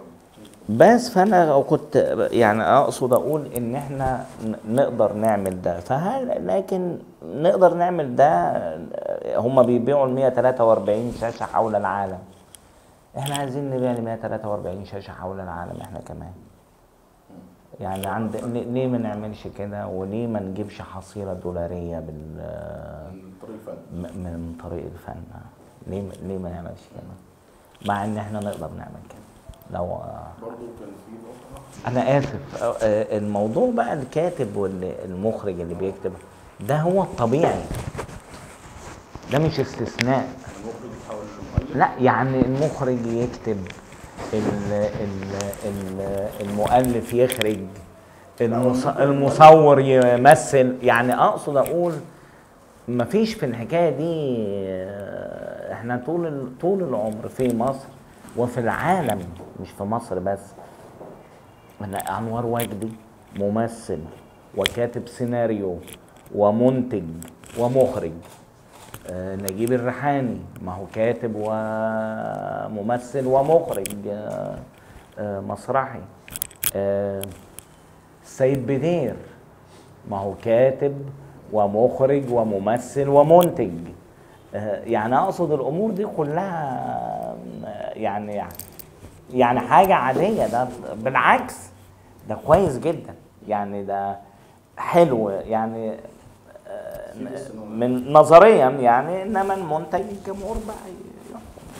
بس فانا كنت يعني اقصد اقول ان احنا ن- نقدر نعمل ده فهل لكن نقدر نعمل ده هم بيبيعوا ال 143 شاشه حول العالم احنا عايزين نبيع ال 143 شاشه حول العالم احنا كمان يعني عند ن- ليه ما نعملش كده وليه ما نجيبش حصيله دولاريه بال من طريق الفن م- من طريق الفن ليه ما- ليه ما نعملش كده مع ان احنا نقدر نعمل كده لو برضه كان في نقطه انا اسف آه، آه، الموضوع بقى الكاتب والمخرج اللي بيكتب ده هو الطبيعي ده مش استثناء المخرج يتحول لمؤلف لا يعني المخرج يكتب ال ال ال المؤلف يخرج المص... المصور يمثل يعني اقصد اقول مفيش في الحكايه دي آه، احنا طول ال- طول العمر في مصر وفي العالم مش في مصر بس أنا انور وجدي ممثل وكاتب سيناريو ومنتج ومخرج آه، نجيب الريحاني ما هو كاتب وممثل ومخرج آه، آه، مسرحي آه، السيد بدير ما هو كاتب ومخرج وممثل ومنتج آه، يعني اقصد الامور دي كلها آه، يعني يعني حاجه عاديه ده بالعكس ده كويس جدا يعني ده حلو يعني آه، في بس إنه- من نظريا يعني انما المنتج الجمهور بقى يحكم.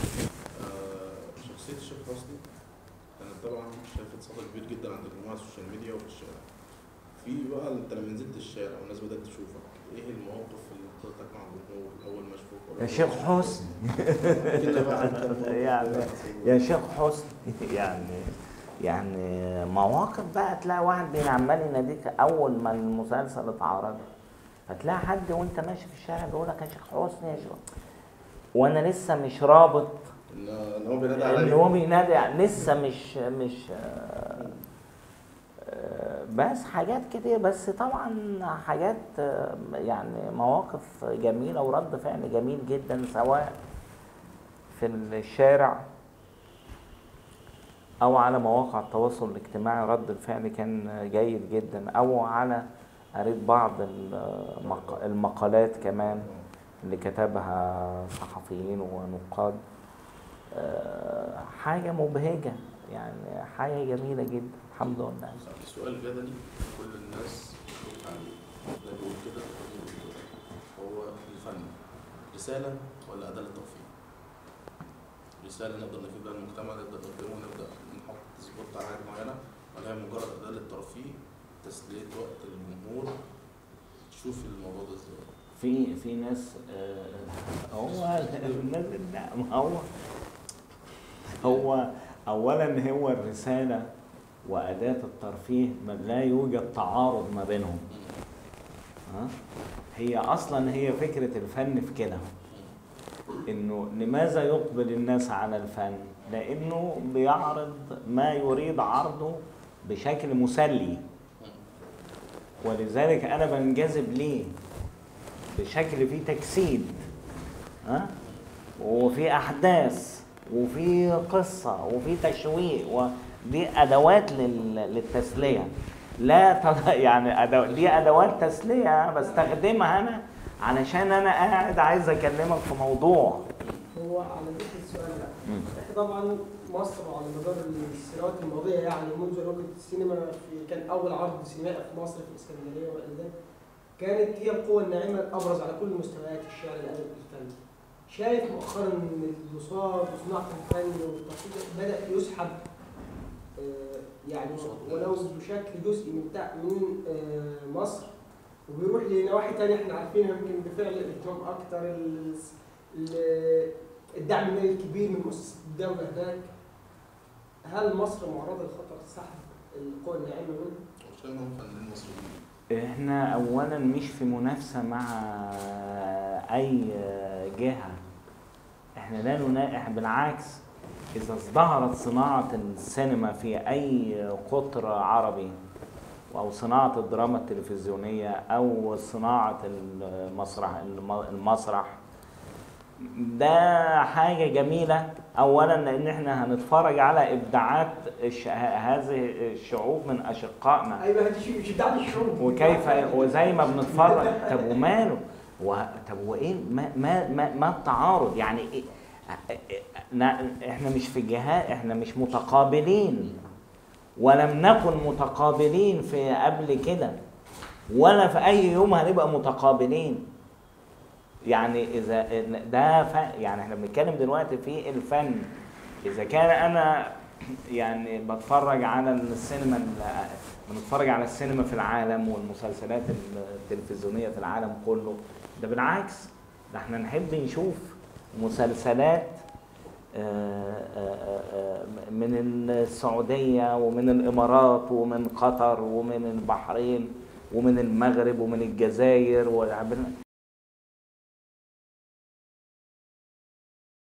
آه، شخصية الشيخ حسني كانت طبعا شافت صدى كبير جدا عند الجمهور على السوشيال ميديا وفي الشارع. في بقى انت لما نزلت الشارع والناس بدأت تشوفك ايه المواقف اللي حضرتك مع الجمهور اول ما شافوك يا شيخ حسني كده بقى انت يعني يا شيخ حسني يعني يعني مواقف بقى تلاقي واحد بين عمال يناديك اول ما المسلسل اتعرض هتلاقي حد وانت ماشي في الشارع بيقول لك يا شيخ حسني يا شيخ وانا لسه مش رابط ان ان هو بينادي ان عليك هو بينادي لسه مش مش آه، آه، بس حاجات كتير بس طبعا حاجات آه، يعني مواقف جميله ورد فعل جميل جدا سواء في الشارع او على مواقع التواصل الاجتماعي رد الفعل كان جيد جدا او على قريت بعض المق- المقالات كمان اللي كتبها صحفيين ونقاد آه، حاجة مبهجة يعني حاجة جميلة جدا الحمد لله سألت سؤال جدلي كل الناس بتقول عليه ده بيقول كده ده بيقول كده هو الفن رسالة ولا أداة للترفيه؟ رسالة نقدر نفيد بها المجتمع نقدر نقدمه ونبدأ نحط سبوت على حاجة معينة ولا هي مجرد أداة للترفيه تسلية وقت الجمهور تشوف الموضوع ده ازاي؟ في في ناس آه، هو الناس لا ما هو هو اولا هو الرساله واداه الترفيه ما لا يوجد تعارض ما بينهم ها هي اصلا هي فكره الفن في كده انه لماذا يقبل الناس على الفن لانه بيعرض ما يريد عرضه بشكل مسلي ولذلك انا بنجذب ليه بشكل فيه تجسيد ها وفي احداث وفي قصه وفي تشويق ودي ادوات لل- للتسليه لا ت- يعني أدو... دي ادوات تسليه بستخدمها انا علشان انا قاعد عايز اكلمك في موضوع هو على ذكر السؤال ده مم. احنا طبعا مصر على مدار السنوات الماضيه يعني منذ لغه السينما في كان اول عرض سينمائي في مصر في الاسكندريه والى ذلك كانت هي القوه الناعمه الابرز على كل مستويات الشعر الادب الفن شايف مؤخرا ان البساط وصناعه الفن والتقليد بدا يسحب آه، يعني ولو بشكل جزئي من بتاع من آه، مصر وبيروح لنواحي تانية احنا عارفينها يمكن بفعل الاهتمام اكتر ال- ال- الدعم المالي الكبير من مؤسسات الدولة هناك هل مصر معرضة لخطر سحب القوى الناعمة منها؟ عشان هم فنانين مصريين احنا اولا مش في منافسه مع اي جهه احنا لا نناقح بالعكس اذا ازدهرت صناعه السينما في اي قطر عربي او صناعه الدراما التلفزيونيه او صناعه المسرح المسرح ده حاجه جميله اولا لان احنا هنتفرج على ابداعات الش... هذه الشعوب من اشقائنا ايوه هذه شيء مش ابداع الشعوب وكيف وزي ما بنتفرج طب وماله و... طب وايه ما ما ما, ما التعارض يعني إيه؟ نا- احنا مش في جهات احنا مش متقابلين ولم نكن متقابلين في قبل كده ولا في اي يوم هنبقى متقابلين يعني اذا ده ف... يعني احنا بنتكلم دلوقتي في الفن اذا كان انا يعني بتفرج على السينما ال- بنتفرج على السينما في العالم والمسلسلات التلفزيونيه في العالم كله ده بالعكس ده احنا نحب نشوف مسلسلات آه، آه، آه، من السعوديه ومن الامارات ومن قطر ومن البحرين ومن المغرب ومن الجزائر والعب-